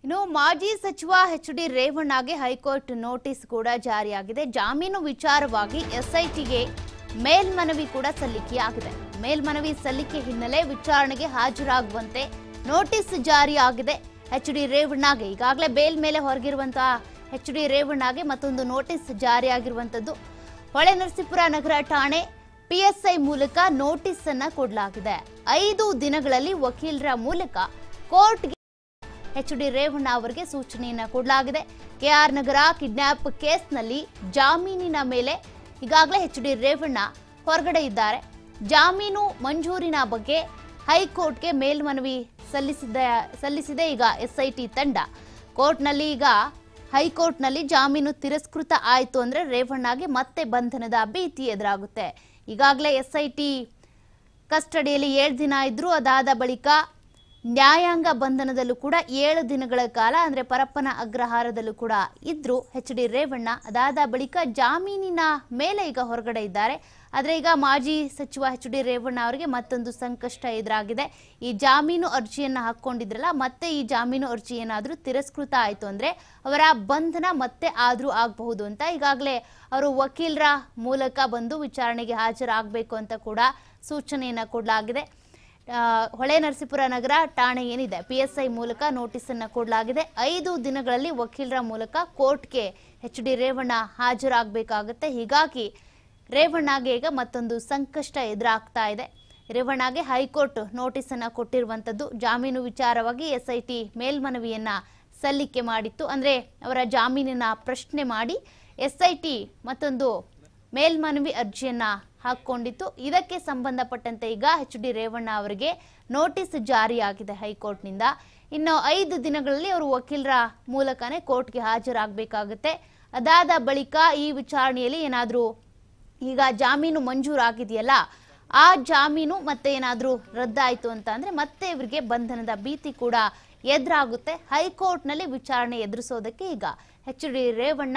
ಇನ್ನು ಮಾಜಿ ಸಚಿವ ಎಚ್ ಡಿ ರೇವಣ್ಣಗೆ ಹೈಕೋರ್ಟ್ ನೋಟಿಸ್ ಕೂಡ ಜಾರಿಯಾಗಿದೆ ಜಾಮೀನು ವಿಚಾರವಾಗಿ ಎಸ್ಐಟಿಗೆ ಮೇಲ್ಮನವಿ ಕೂಡ ಸಲ್ಲಿಕೆಯಾಗಿದೆ ಮೇಲ್ಮನವಿ ಸಲ್ಲಿಕೆ ಹಿನ್ನೆಲೆ ವಿಚಾರಣೆಗೆ ಹಾಜರಾಗುವಂತೆ ನೋಟಿಸ್ ಜಾರಿಯಾಗಿದೆ ಎಚ್ ಡಿ ರೇವಣ್ಣಗೆ ಈಗಾಗಲೇ ಬೇಲ್ ಮೇಲೆ ಹೊರಗಿರುವಂತಹ ಎಚ್ ಡಿ ರೇವಣ್ಣಗೆ ಮತ್ತೊಂದು ನೋಟಿಸ್ ಜಾರಿಯಾಗಿರುವಂತದ್ದು ಹೊಳೆ ನರಸೀಪುರ ನಗರ ಠಾಣೆ ಪಿಎಸ್ಐ ಮೂಲಕ ನೋಟಿಸ್ ಅನ್ನ ಕೊಡಲಾಗಿದೆ ಐದು ದಿನಗಳಲ್ಲಿ ವಕೀಲರ ಮೂಲಕ ಕೋರ್ಟ್ಗೆ ಎಚ್ ಡಿ ರೇವಣ್ಣ ಅವರಿಗೆ ಸೂಚನೆಯನ್ನ ಕೊಡಲಾಗಿದೆ ಕೆಆರ್ ನಗರ ಕಿಡ್ನಾಪ್ ಕೇಸ್ನಲ್ಲಿ ಜಾಮೀನಿನ ಮೇಲೆ ಈಗಾಗಲೇ ಎಚ್ ಡಿ ರೇವಣ್ಣ ಹೊರಗಡೆ ಇದ್ದಾರೆ ಜಾಮೀನು ಮಂಜೂರಿನ ಬಗ್ಗೆ ಹೈಕೋರ್ಟ್ಗೆ ಮೇಲ್ಮನವಿ ಸಲ್ಲಿಸಿದ ಸಲ್ಲಿಸಿದೆ ಈಗ ಎಸ್ಐಟಿ ತಂಡ ಕೋರ್ಟ್ನಲ್ಲಿ ಈಗ ಹೈಕೋರ್ಟ್ನಲ್ಲಿ ಜಾಮೀನು ತಿರಸ್ಕೃತ ಆಯಿತು ಅಂದ್ರೆ ರೇವಣ್ಣಗೆ ಮತ್ತೆ ಬಂಧನದ ಭೀತಿ ಎದುರಾಗುತ್ತೆ ಈಗಾಗಲೇ ಎಸ್ಐಟಿ ಕಸ್ಟಡಿಯಲ್ಲಿ ಏಳು ದಿನ ಇದ್ರು ಅದಾದ ಬಳಿಕ ನ್ಯಾಯಾಂಗ ಬಂಧನದಲ್ಲೂ ಕೂಡ ಏಳು ದಿನಗಳ ಕಾಲ ಅಂದ್ರೆ ಪರಪ್ಪನ ಅಗ್ರಹಾರದಲ್ಲೂ ಕೂಡ ಇದ್ರು ಎಚ್ ಡಿ ರೇವಣ್ಣ ಅದಾದ ಬಳಿಕ ಜಾಮೀನಿನ ಮೇಲೆ ಈಗ ಹೊರಗಡೆ ಇದ್ದಾರೆ ಆದ್ರೆ ಈಗ ಮಾಜಿ ಸಚಿವ ಎಚ್ ಡಿ ರೇವಣ್ಣ ಅವರಿಗೆ ಮತ್ತೊಂದು ಸಂಕಷ್ಟ ಎದುರಾಗಿದೆ ಈ ಜಾಮೀನು ಅರ್ಜಿಯನ್ನ ಹಾಕೊಂಡಿದ್ರಲ್ಲ ಮತ್ತೆ ಈ ಜಾಮೀನು ಅರ್ಜಿ ಏನಾದ್ರೂ ತಿರಸ್ಕೃತ ಆಯ್ತು ಅಂದ್ರೆ ಅವರ ಬಂಧನ ಮತ್ತೆ ಆದ್ರೂ ಆಗಬಹುದು ಅಂತ ಈಗಾಗಲೇ ಅವರು ವಕೀಲರ ಮೂಲಕ ಬಂದು ವಿಚಾರಣೆಗೆ ಹಾಜರಾಗಬೇಕು ಅಂತ ಕೂಡ ಸೂಚನೆಯನ್ನ ಕೊಡಲಾಗಿದೆ ಆ, ಹೊಳೆ ನರಸೀಪುರ ನಗರ ಠಾಣೆ ಏನಿದೆ ಪಿ ಎಸ್ ಐ ಮೂಲಕ ನೋಟಿಸ್ ಅನ್ನ ಕೊಡಲಾಗಿದೆ ಐದು ದಿನಗಳಲ್ಲಿ ವಕೀಲರ ಮೂಲಕ ಕೋರ್ಟ್ಗೆ ಎಚ್ ಡಿ ರೇವಣ್ಣ ಹಾಜರಾಗಬೇಕಾಗುತ್ತೆ ಹೀಗಾಗಿ ರೇವಣ್ಣಗೆ ಈಗ ಮತ್ತೊಂದು ಸಂಕಷ್ಟ ಎದುರಾಗ್ತಾ ಇದೆ ರೇವಣ್ಣಗೆ ಹೈಕೋರ್ಟ್ ನೋಟಿಸ್ ಅನ್ನ ಕೊಟ್ಟಿರುವಂತದ್ದು ಜಾಮೀನು ವಿಚಾರವಾಗಿ ಎಸ್ ಐ ಟಿ ಮೇಲ್ಮನವಿಯನ್ನ ಸಲ್ಲಿಕೆ ಮಾಡಿತ್ತು ಅಂದ್ರೆ ಅವರ ಜಾಮೀನಿನ ಪ್ರಶ್ನೆ ಮಾಡಿ ಎಸ್ ಐ ಟಿ ಮತ್ತೊಂದು ಮೇಲ್ಮನವಿ ಅರ್ಜಿಯನ್ನ ಹಾಕೊಂಡಿತ್ತು ಇದಕ್ಕೆ ಸಂಬಂಧಪಟ್ಟಂತೆ ಈಗ ಎಚ್ ಡಿ ರೇವಣ್ಣ ಅವರಿಗೆ ನೋಟಿಸ್ ಜಾರಿಯಾಗಿದೆ ಹೈಕೋರ್ಟ್ನಿಂದ ಇನ್ನು ಐದು ದಿನಗಳಲ್ಲಿ ಅವರು ವಕೀಲರ ಮೂಲಕನೇ ಕೋರ್ಟ್ಗೆ ಹಾಜರಾಗಬೇಕಾಗುತ್ತೆ ಅದಾದ ಬಳಿಕ ಈ ವಿಚಾರಣೆಯಲ್ಲಿ ಏನಾದರೂ ಈಗ ಜಾಮೀನು ಮಂಜೂರಾಗಿದೆಯಲ್ಲ ಆ ಜಾಮೀನು ಮತ್ತೆ ಏನಾದರೂ ರದ್ದಾಯಿತು ಅಂತ ಅಂದ್ರೆ ಮತ್ತೆ ಇವರಿಗೆ ಬಂಧನದ ಭೀತಿ ಕೂಡ ಎದುರಾಗುತ್ತೆ ಹೈಕೋರ್ಟ್ನಲ್ಲಿ ವಿಚಾರಣೆ ಎದುರಿಸೋದಕ್ಕೆ ಈಗ ಎಚ್ ಡಿ ರೇವಣ್ಣ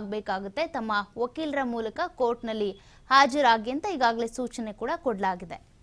ಸಿದ್ಧವಾಗಬೇಕಾಗುತ್ತೆ ತಮ್ಮ ವಕೀಲರ ಮೂಲಕ ಕೋರ್ಟ್ನಲ್ಲಿ ಹಾಜರಾಗಿ ಅಂತ ಈಗಾಗಲೇ ಸೂಚನೆ ಕೂಡ ಕೊಡಲಾಗಿದೆ